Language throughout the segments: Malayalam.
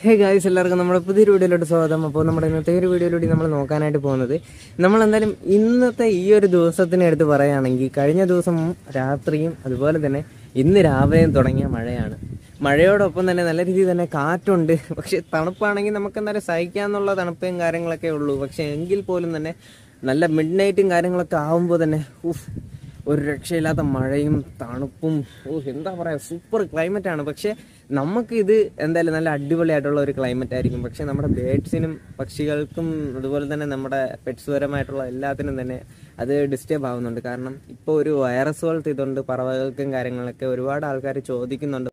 ഹേ ഗായ്സ് എല്ലാവർക്കും നമ്മുടെ പുതിയൊരു വീഡിയോയിലോട്ട് സ്വാഗതം അപ്പോൾ നമ്മുടെ ഇന്നത്തെ ഒരു വീഡിയോയിലൂടെ നമ്മൾ നോക്കാനായിട്ട് പോകുന്നത് നമ്മൾ എന്തായാലും ഇന്നത്തെ ഈ ഒരു ദിവസത്തിനെ എടുത്ത് പറയുകയാണെങ്കിൽ കഴിഞ്ഞ ദിവസം രാത്രിയും അതുപോലെ തന്നെ ഇന്ന് രാവിലെയും തുടങ്ങിയ മഴയാണ് മഴയോടൊപ്പം തന്നെ നല്ല രീതിയിൽ തന്നെ കാറ്റുണ്ട് പക്ഷെ തണുപ്പാണെങ്കിൽ നമുക്ക് എന്തായാലും സഹിക്കാന്നുള്ള തണുപ്പും കാര്യങ്ങളൊക്കെ ഉള്ളൂ പക്ഷെ എങ്കിൽ പോലും തന്നെ നല്ല മിഡ് നൈറ്റും കാര്യങ്ങളൊക്കെ ആകുമ്പോൾ തന്നെ ഉഫ് ഒരു രക്ഷയില്ലാത്ത മഴയും തണുപ്പും ഓ എന്താ പറയുക സൂപ്പർ ക്ലൈമറ്റ് ആണ് പക്ഷേ നമുക്ക് ഇത് എന്തായാലും നല്ല അടിപൊളിയായിട്ടുള്ള ഒരു ക്ലൈമറ്റ് ആയിരിക്കും പക്ഷേ നമ്മുടെ ബേഡ്സിനും പക്ഷികൾക്കും അതുപോലെ തന്നെ നമ്മുടെ പെറ്റ്സ് പരമായിട്ടുള്ള എല്ലാത്തിനും തന്നെ അത് ഡിസ്റ്റർബ് ആവുന്നുണ്ട് കാരണം ഇപ്പോൾ ഒരു വൈറസ് പോലത്തെ ഇതുണ്ട് പറവകൾക്കും കാര്യങ്ങളൊക്കെ ഒരുപാട് ആൾക്കാർ ചോദിക്കുന്നുണ്ട്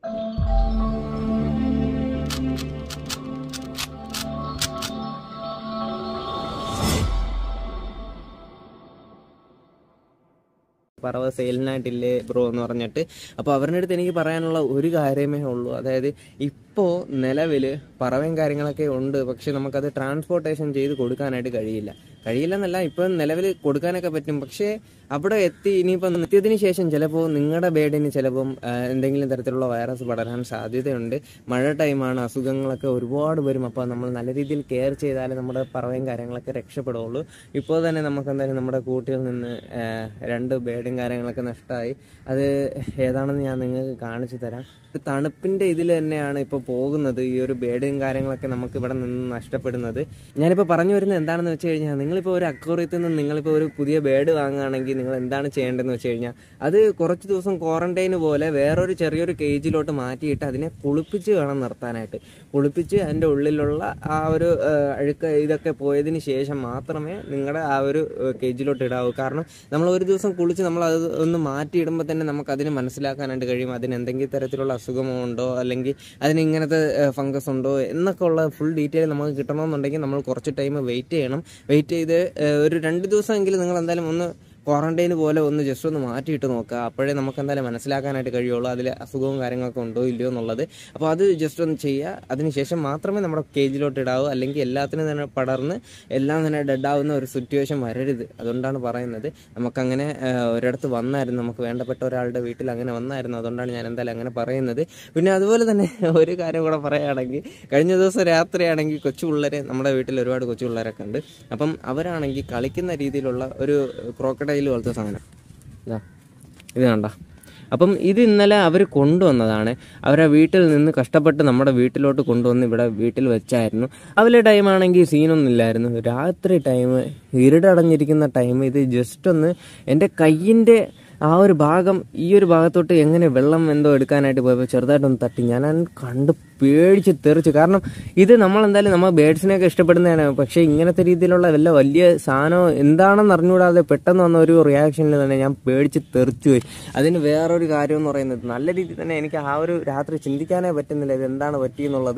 പറവ സെയിലിനായിട്ടില്ലേ ബ്രോ എന്ന് പറഞ്ഞിട്ട് അപ്പോൾ അവരുടെ അടുത്ത് എനിക്ക് പറയാനുള്ള ഒരു കാര്യമേ ഉള്ളൂ അതായത് ഇപ്പോൾ നിലവിൽ പറവയും കാര്യങ്ങളൊക്കെ ഉണ്ട് പക്ഷെ നമുക്കത് ട്രാൻസ്പോർട്ടേഷൻ ചെയ്ത് കൊടുക്കാനായിട്ട് കഴിയില്ല കഴിയില്ലെന്നല്ല ഇപ്പം നിലവിൽ കൊടുക്കാനൊക്കെ പറ്റും പക്ഷേ അവിടെ എത്തി ഇനിയിപ്പം എത്തിയതിന് ശേഷം ചിലപ്പോൾ നിങ്ങളുടെ ബേഡിന് ചിലപ്പം ആ, എന്തെങ്കിലും തരത്തിലുള്ള വൈറസ് പടരാൻ സാധ്യതയുണ്ട് മഴ ടൈമാണ് അസുഖങ്ങളൊക്കെ ഒരുപാട് വരും അപ്പോൾ നമ്മൾ നല്ല രീതിയിൽ കെയർ ചെയ്താലേ നമ്മുടെ പറവയും കാര്യങ്ങളൊക്കെ രക്ഷപ്പെടുള്ളൂ ഇപ്പോൾ തന്നെ നമുക്ക് എന്തായാലും നമ്മുടെ കൂട്ടിൽ നിന്ന് ആ, രണ്ട് ബേഡും കാര്യങ്ങളൊക്കെ നഷ്ടമായി അത് ഏതാണെന്ന് ഞാൻ നിങ്ങൾക്ക് കാണിച്ചു തരാം ഒരു തണുപ്പിൻ്റെ ഇതിൽ തന്നെയാണ് ഇപ്പോൾ പോകുന്നത് ഈ ഒരു ബേഡും കാര്യങ്ങളൊക്കെ നമുക്ക് ഇവിടെ നിന്ന് നഷ്ടപ്പെടുന്നത് ഞാനിപ്പോൾ പറഞ്ഞു വരുന്നത് എന്താണെന്ന് വെച്ച് കഴിഞ്ഞാൽ നിങ്ങളിപ്പോൾ ഒരു അക്വറിയത്തിൽ നിന്ന് നിങ്ങളിപ്പോൾ ഒരു പുതിയ ബേഡ് വാങ്ങുകയാണെങ്കിൽ നിങ്ങൾ എന്താണ് ചെയ്യേണ്ടതെന്ന് വെച്ച് കഴിഞ്ഞാൽ അത് കുറച്ച് ദിവസം ക്വാറന്റൈന് പോലെ വേറൊരു ചെറിയൊരു കേജിലോട്ട് മാറ്റിയിട്ട് അതിനെ കുളിപ്പിച്ച് വേണം നിർത്താനായിട്ട് കുളിപ്പിച്ച് അതിൻ്റെ ഉള്ളിലുള്ള ആ ഒരു ആ, അഴുക്ക് ഇതൊക്കെ പോയതിന് ശേഷം മാത്രമേ നിങ്ങളുടെ ആ ഒരു കേജിലോട്ട് ഇടാവൂ കാരണം നമ്മൾ ഒരു ദിവസം കുളിച്ച് നമ്മൾ അത് ഒന്ന് മാറ്റിയിടുമ്പോൾ തന്നെ നമുക്ക് അതിന് മനസ്സിലാക്കാനായിട്ട് കഴിയും അതിന് എന്തെങ്കിലും തരത്തിലുള്ള അസുഖമോ ഉണ്ടോ അല്ലെങ്കിൽ അതിന് ഇങ്ങനത്തെ ഫംഗസ് ഉണ്ടോ എന്നൊക്കെ ഉള്ള ഫുൾ ഡീറ്റെയിൽ നമുക്ക് കിട്ടണമെന്നുണ്ടെങ്കിൽ നമ്മൾ കുറച്ച് ടൈം വെയിറ്റ് ചെയ്യണം വെയിറ്റ് ചെയ്ത് ഏഹ്, ഒരു രണ്ട് ദിവസമെങ്കിലും നിങ്ങൾ എന്തായാലും ഒന്ന് ക്വാറന്റൈന് പോലെ ഒന്ന് ജസ്റ്റ് ഒന്ന് മാറ്റിയിട്ട് നോക്കുക അപ്പോഴേ നമുക്ക് എന്തായാലും മനസ്സിലാക്കാനായിട്ട് കഴിയുള്ളൂ അതിൽ അസുഖവും കാര്യങ്ങളൊക്കെ ഉണ്ടോ ഇല്ലയോ എന്നുള്ളത് അപ്പോൾ അത് ജസ്റ്റ് ഒന്ന് ചെയ്യുക അതിനുശേഷം മാത്രമേ നമ്മുടെ കേജിലോട്ട് ഇടാവൂ അല്ലെങ്കിൽ എല്ലാത്തിനും തന്നെ പടർന്ന് എല്ലാം തന്നെ ഡെഡ് ആവുന്ന ഒരു സിറ്റുവേഷൻ വരരുത് അതുകൊണ്ടാണ് പറയുന്നത് നമുക്കങ്ങനെ ആഹ്, ഒരിടത്ത് വന്നായിരുന്നു നമുക്ക് വേണ്ടപ്പെട്ട ഒരാളുടെ വീട്ടിൽ അങ്ങനെ വന്നായിരുന്നു അതുകൊണ്ടാണ് ഞാൻ എന്തായാലും അങ്ങനെ പറയുന്നത് പിന്നെ അതുപോലെ തന്നെ ഒരു കാര്യം കൂടെ പറയുകയാണെങ്കിൽ കഴിഞ്ഞ ദിവസം രാത്രിയാണെങ്കിൽ കൊച്ചു പിള്ളേരെ നമ്മുടെ വീട്ടിൽ ഒരുപാട് കൊച്ചു പിള്ളേരൊക്കെ ഉണ്ട് അപ്പം അവരാണെങ്കിൽ കളിക്കുന്ന രീതിയിലുള്ള ഒരു ക്രോക്കഡൈൽ പോലത്തെ സാധനം ഇതാ ഇത് കണ്ട അപ്പം ഇത് ഇന്നലെ അവർ കൊണ്ടുവന്നതാണ് അവരെ വീട്ടിൽ നിന്ന് കഷ്ടപ്പെട്ട് നമ്മുടെ വീട്ടിലോട്ട് കൊണ്ടുവന്ന് ഇവിടെ വീട്ടിൽ വെച്ചായിരുന്നു അവലെ ടൈം ആണെങ്കിൽ സീനൊന്നും ഇല്ലായിരുന്നു രാത്രി ടൈം ഇരുടടഞ്ഞിരിക്കുന്ന ടൈം ഇത് ജസ്റ്റ് ഒന്ന് എൻ്റെ കയ്യിൻ്റെ ആ ഒരു ഭാഗം ഈ ഒരു ഭാഗത്തോട്ട് എങ്ങനെ വെള്ളം എന്തോ എടുക്കാനായിട്ട് പോയപ്പോൾ ചെറുതായിട്ടൊന്ന് തട്ടി ഞാൻ അത് കണ്ട് പേടിച്ച് തെറിച്ചു കാരണം ഇത് നമ്മൾ എന്തായാലും നമ്മൾ ബേഡ്സിനെയൊക്കെ ഇഷ്ടപ്പെടുന്നതാണ് പക്ഷേ ഇങ്ങനത്തെ രീതിയിലുള്ള വല്ല വലിയ സാധനം എന്താണെന്ന് അറിഞ്ഞുകൂടാതെ പെട്ടെന്ന് വന്ന ഒരു റിയാക്ഷനിൽ തന്നെ ഞാൻ പേടിച്ച് തെറിച്ചു പോയി അതിന് വേറൊരു കാര്യം എന്ന് പറയുന്നത് നല്ല രീതിയിൽ തന്നെ എനിക്ക് ആ ഒരു രാത്രി ചിന്തിക്കാനേ പറ്റുന്നില്ല ഇത് എന്താണ് പറ്റിയെന്നുള്ളത്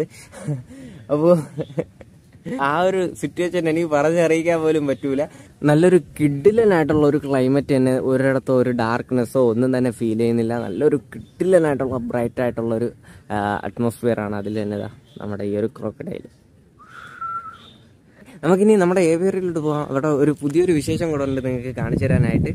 അപ്പോൾ ആ ഒരു സിറ്റുവേഷൻ എനിക്ക് പറഞ്ഞറിയിക്കാൻ പോലും പറ്റൂല നല്ലൊരു കിഡിലനായിട്ടുള്ള ഒരു ക്ലൈമറ്റ് തന്നെ ഒരിടത്തോ ഒരു ഡാർക്ക്നെസ്സോ ഒന്നും തന്നെ ഫീൽ ചെയ്യുന്നില്ല നല്ലൊരു കിഡിലനായിട്ടുള്ള ബ്രൈറ്റ് ആയിട്ടുള്ള ഒരു അറ്റ്മോസ്ഫിയർ ആണ് അതിൽ തന്നെ ദാ നമ്മുടെ ഈ ഒരു ക്രോക്കഡൈൽ നമുക്കിനി നമ്മുടെ ഏവിയറിലോട്ട് പോകാം അവിടെ ഒരു പുതിയൊരു വിശേഷം കൂടെ ഉണ്ട് നിങ്ങൾക്ക് കാണിച്ചു തരാനായിട്ട്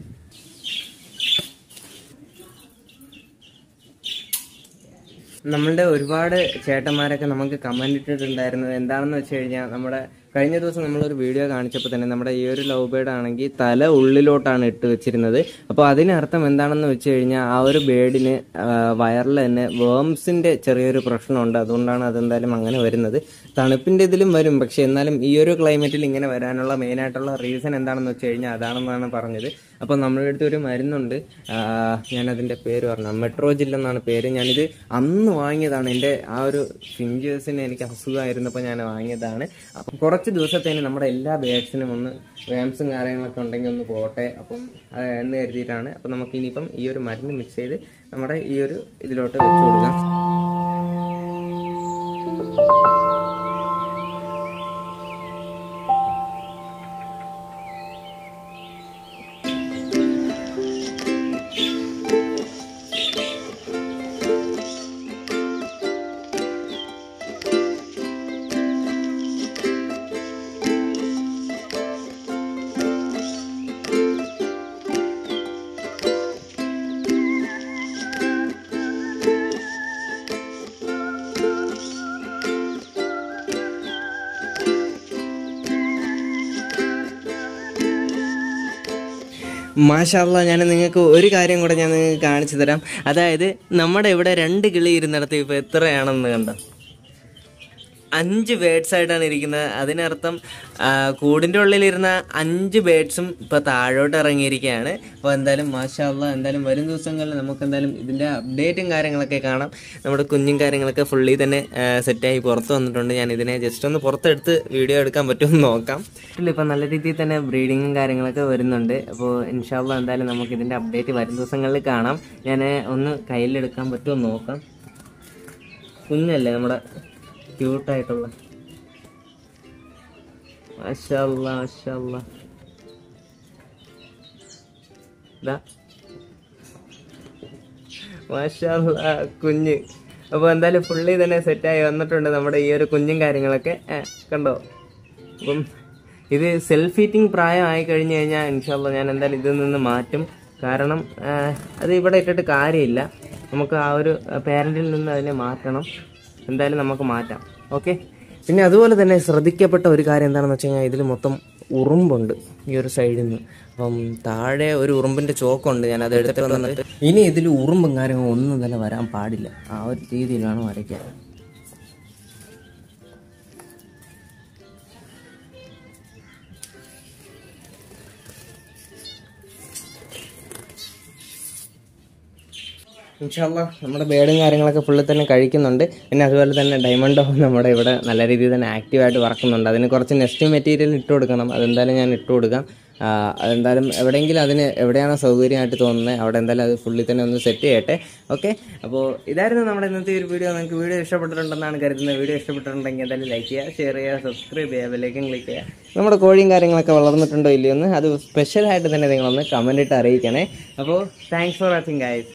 നമ്മളുടെ ഒരുപാട് ചേട്ടന്മാരൊക്കെ നമുക്ക് കമന്റ് ഇട്ടിട്ടുണ്ടായിരുന്നു എന്താണെന്ന് വെച്ച് കഴിഞ്ഞാൽ നമ്മുടെ കഴിഞ്ഞ ദിവസം നമ്മളൊരു വീഡിയോ കാണിച്ചപ്പോൾ തന്നെ നമ്മുടെ ഈ ഒരു ലവ് ബേർഡ് ആണെങ്കിൽ തല ഉള്ളിലോട്ടാണ് ഇട്ട് വെച്ചിരുന്നത് അപ്പോൾ അതിനർത്ഥം എന്താണെന്ന് വെച്ച് കഴിഞ്ഞാൽ ആ ഒരു ബേഡിന് വയറിൽ തന്നെ വേംസിന്റെ ചെറിയൊരു പ്രശ്നമുണ്ട് അതുകൊണ്ടാണ് അതെന്തായാലും അങ്ങനെ വരുന്നത് തണുപ്പിന്റെ ഇതിലും വരും പക്ഷെ എന്നാലും ഈ ഒരു ക്ലൈമറ്റിൽ ഇങ്ങനെ വരാനുള്ള മെയിൻ ആയിട്ടുള്ള റീസൺ എന്താണെന്ന് വെച്ച് കഴിഞ്ഞാൽ അതാണെന്നാണ് പറഞ്ഞത് അപ്പോൾ നമ്മളുടെ അടുത്ത് ഒരു മരുന്നുണ്ട് ആ, ഞാനതിൻ്റെ പേര് പറഞ്ഞു മെട്രോജിൽ എന്നാണ് പേര് ഞാനിത് അന്ന് വാങ്ങിയതാണ് എൻ്റെ ആ ഒരു ഫിഞ്ചേഴ്സിന് എനിക്ക് അസുഖമായിരുന്നപ്പോൾ ഞാൻ വാങ്ങിയതാണ് അപ്പം കുറച്ച് ദിവസത്തേന് നമ്മുടെ എല്ലാ ബേഡ്സിനും ഒന്ന് വേംസും കാര്യങ്ങളൊക്കെ ഉണ്ടെങ്കിൽ ഒന്ന് പോട്ടെ അപ്പം അത് എന്ന് കരുതിയിട്ടാണ് അപ്പം നമുക്ക് ഇനിയിപ്പം ഈ ഒരു മരുന്ന് മിക്സ് ചെയ്ത് നമ്മുടെ ഈ ഒരു ഇതിലോട്ട് വെച്ച് കൊടുക്കാം മാഷാല്ല ഞാൻ നിങ്ങൾക്ക് ഒരു കാര്യം കൂടെ ഞാൻ നിങ്ങൾക്ക് കാണിച്ചു തരാം അതായത് നമ്മുടെ ഇവിടെ രണ്ട് കിളി ഇരുന്നിടത്ത് ഇപ്പോൾ എത്രയാണെന്ന് കണ്ടോ അഞ്ച് ബേഡ്സ് ആയിട്ടാണ് ഇരിക്കുന്നത് അതിനർത്ഥം ആ, കൂടിൻ്റെ ഉള്ളിലിരുന്ന അഞ്ച് ബേഡ്സും ഇപ്പോൾ താഴോട്ട് ഇറങ്ങിയിരിക്കുകയാണ് അപ്പോൾ എന്തായാലും മാഷാല്ല എന്തായാലും വരും ദിവസങ്ങളിൽ നമുക്ക് എന്തായാലും ഇതിൻ്റെ അപ്ഡേറ്റും കാര്യങ്ങളൊക്കെ കാണാം നമ്മുടെ കുഞ്ഞും കാര്യങ്ങളൊക്കെ ഫുള്ളി തന്നെ ആ, സെറ്റായി പുറത്ത് വന്നിട്ടുണ്ട് ഞാൻ ഇതിനെ ജസ്റ്റ് ഒന്ന് പുറത്തെടുത്ത് വീഡിയോ എടുക്കാൻ പറ്റുമെന്ന് നോക്കാം ഇപ്പം നല്ല രീതിയിൽ തന്നെ ബ്രീഡിങ്ങും കാര്യങ്ങളൊക്കെ വരുന്നുണ്ട് അപ്പോൾ ഇൻഷാല്ല എന്തായാലും നമുക്ക് ഇതിൻ്റെ അപ്ഡേറ്റ് വരും ദിവസങ്ങളിൽ കാണാം ഞാൻ ഒന്ന് കയ്യിലെടുക്കാൻ പറ്റുമോ എന്ന് നോക്കാം കുഞ്ഞല്ലേ നമ്മുടെ ക്യൂട്ടായിട്ടുള്ള മാഷാല്ല മാഷാല്ല ഇതാ മാഷാല്ല കുഞ്ഞ് അപ്പോൾ എന്തായാലും ഫുള്ളി തന്നെ സെറ്റായി വന്നിട്ടുണ്ട് നമ്മുടെ ഈ ഒരു കുഞ്ഞും കാര്യങ്ങളൊക്കെ ഏ, കണ്ടോ അപ്പം ഇത് സെൽഫ് ഹീറ്റിംഗ് പ്രായമായി കഴിഞ്ഞു കഴിഞ്ഞാൽ ഇൻഷാല്ല ഞാൻ എന്തായാലും ഇതിൽ നിന്ന് മാറ്റും കാരണം ആ, അത് ഇവിടെ ഇട്ടിട്ട് കാര്യമില്ല നമുക്ക് ആ ഒരു പേരൻറ്റിൽ നിന്ന് അതിനെ മാറ്റണം എന്തായാലും നമുക്ക് മാറ്റാം ഓക്കെ പിന്നെ അതുപോലെ തന്നെ ശ്രദ്ധിക്കപ്പെട്ട ഒരു കാര്യം എന്താണെന്ന് വെച്ച് കഴിഞ്ഞാൽ ഇതിൽ മൊത്തം ഉറുമ്പുണ്ട് ഈ ഒരു സൈഡിൽ നിന്ന് അപ്പം താഴെ ഒരു ഉറുമ്പിന്റെ ചോക്കുണ്ട് ഞാൻ അത് എടുത്തിട്ട് വന്നിട്ട് ഇനി ഇതിൽ ഉറുമ്പും കാര്യങ്ങളും ഒന്നും തന്നെ വരാൻ പാടില്ല ആ ഒരു രീതിയിൽ വേണം വരയ്ക്കാൻ ഇൻഷാല്ല നമ്മുടെ ബേഡും കാര്യങ്ങളൊക്കെ ഫുള്ള് തന്നെ കഴിക്കുന്നുണ്ട് പിന്നെ അതുപോലെ തന്നെ ഡയമണ്ടോ നമ്മുടെ ഇവിടെ നല്ല രീതിയിൽ തന്നെ ആക്റ്റീവായിട്ട് വറക്കുന്നുണ്ട് അതിന് കുറച്ച് നെക്സ്റ്റ് മെറ്റീരിയൽ ഇട്ട് കൊടുക്കണം അതെന്തായാലും ഞാൻ ഇട്ട് കൊടുക്കാം ആ, അതെന്തായാലും എവിടെയെങ്കിലും അതിന് എവിടെയാണോ സൗകര്യമായിട്ട് തോന്നുന്നത് അവിടെ എന്തായാലും അത് ഫുള്ളി തന്നെ ഒന്ന് സെറ്റ് ചെയ്യട്ടെ ഓക്കെ അപ്പോൾ ഇതായിരുന്നു നമ്മുടെ ഇന്നത്തെ ഒരു വീഡിയോ നിങ്ങൾക്ക് വീഡിയോ ഇഷ്ടപ്പെട്ടിട്ടുണ്ടെന്നാണ് കരുതുന്നത് വീഡിയോ ഇഷ്ടപ്പെട്ടിട്ടുണ്ടെങ്കിൽ എന്തായാലും ലൈക്ക് ചെയ്യുക ഷെയർ ചെയ്യുക സബ്സ്ക്രൈബ് ചെയ്യുക ബെല്ലൈക്കൻ ക്ലിക്ക് ചെയ്യുക നമ്മുടെ കോഴിയും കാര്യങ്ങളൊക്കെ വളർന്നിട്ടുണ്ടോ ഇല്ലയോ എന്ന് അത് സ്പെഷ്യലായിട്ട് തന്നെ നിങ്ങളൊന്ന് കമൻറ്റ് ഇട്ട് അറിയിക്കണേ അപ്പോൾ താങ്ക്സ് ഫോർ വാച്ചിങ് ഗൈസ്